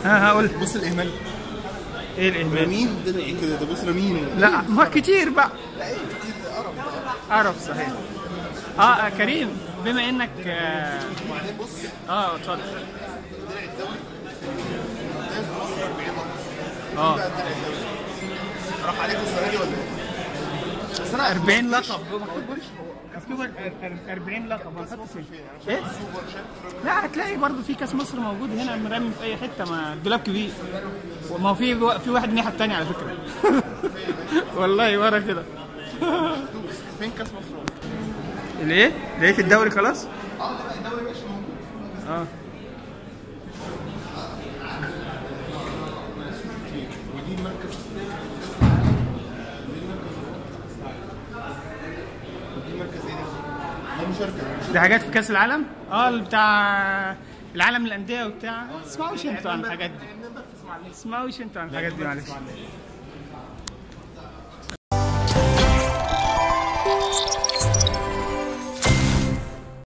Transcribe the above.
ها هقول بص الاهمال ايه الاهمال رمين ده ايه كده ده بص رمين لا ما كتير بقى لا ايه كتير ده قرف اعرف صحيح اه آه، كريم بما انك اه وبعدين بص آه، اتفضل الدرع الدولي ممتاز مصر 40 نقطة اه بقى الدرع الدولي راح عليكم السنة دي ولا ايه؟ بس انا 40 لقب مكتوب 40 لقب ما خدتش ايه؟ سوبر شايف لا هتلاقي برضه في كاس مصر موجود هنا مرمي في اي حته ما الدولاب كبير وما هو في في واحد الناحيه الثانيه على فكره والله ورا كده فين كاس مصر؟ الايه؟ لقيت الدوري خلاص؟ اه لا الدوري ماشي موجود اه ودي مركز ودي مركز ايه ده؟ ده مشاركة دي حاجات في كاس العالم؟ اه اللي بتاع العالم الانديه وبتاع ما تسمعوش انتوا عن الحاجات دي ما تسمعوش انتوا عن الحاجات دي معلش